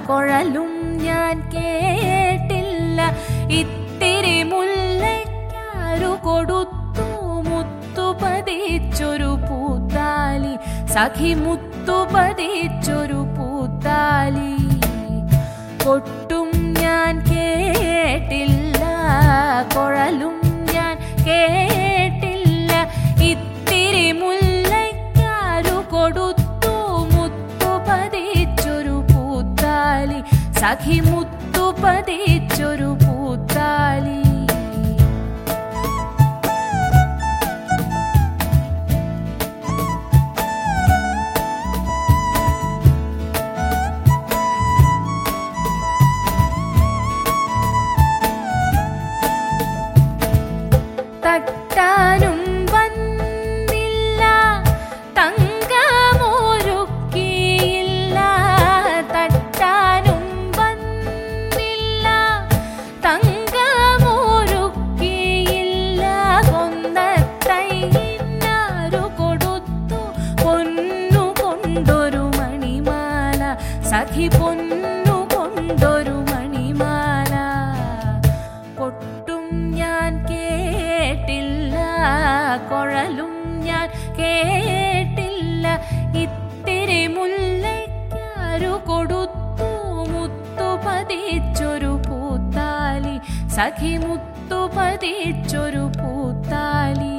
കുഴലും ഞാൻ കേട്ടില്ല ഇത്തിരി മുല്ലയ്ക്കാരു കൊടുത്തു മുത്തു പതിച്ചൊരു പൂത്താലി സഖി മുത്തു പതിച്ചൊരു പൂത്താലി കൊട്ടും ഞാൻ കേട്ടില്ല കുഴലും ഞാൻ കേട്ടില്ല ഇത്തിരി മുല്ലയ്ക്കാരു കൊടുത്തു മുത്തു പതിച്ചൊരു പൂത്താലി സഖി മുത്തു പതിച്ചൊരു പൂത്താലി തട്ടാനും വന്നില്ല തങ്കമൊരുക്കിയില്ല തട്ടാനും വന്നില്ല തങ്കമൊരുക്കിയില്ല കൊന്നത്തൈനാരു കൊടുത്തു പൊന്നു കൊണ്ടൊരു മണിമാല സഖി പൊന്നു കൊണ്ടൊരു മണിമാല കൊട്ടും ഞാൻ കേട്ടില്ല കുഴലും ഞാൻ കേട്ടില്ല ഇത്തിരി മുല്ലയ്ക്കാരു കൊടുത്തു മുത്തു പതിച്ചൊരു പൂത്താലി സഖി മുത്തു പതിച്ചൊരു പൂത്താലി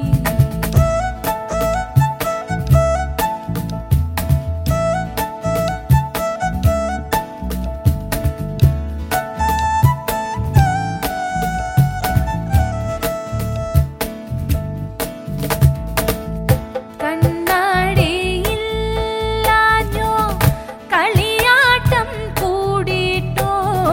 കണ്ണാടിയില്ലാഞ്ഞോ കളിയാട്ടം കൂടിയിട്ടോ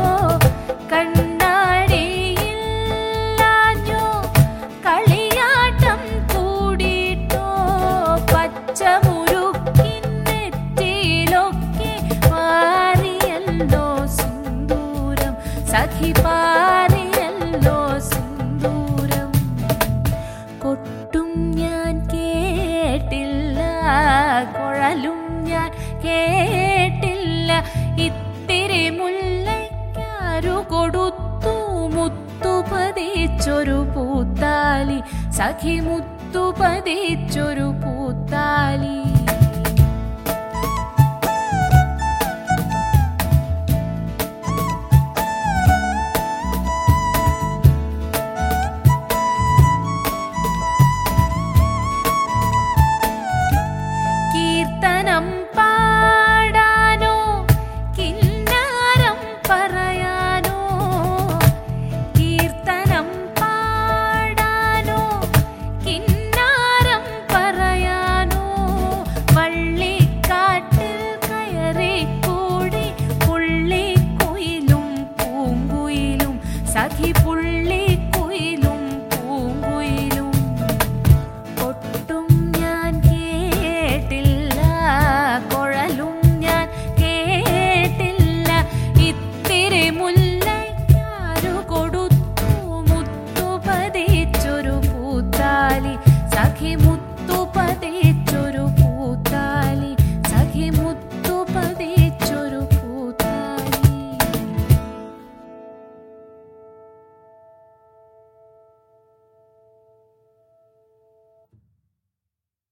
കണ്ണാടിയില്ലാഞ്ഞോ കളിയാട്ടം കൂടിയിട്ടോ പച്ചമുരുക്കിൻ നെറ്റിയിലൊക്കെ പാറിയല്ലോ സിന്ദൂരം സഖി പാറിയല്ലോ സിന്ദൂരം കൊട്ടും ഞാൻ കേട്ടില്ല കുഴലും ഞാൻ കേട്ടില്ല ഇത്തിരി മുല്ലയ്ക്കാരു കൊടുത്തു മുത്തു പതിച്ചൊരു പൂത്താലി സഖി മുത്തു പതിച്ചൊരു പൂത്താലി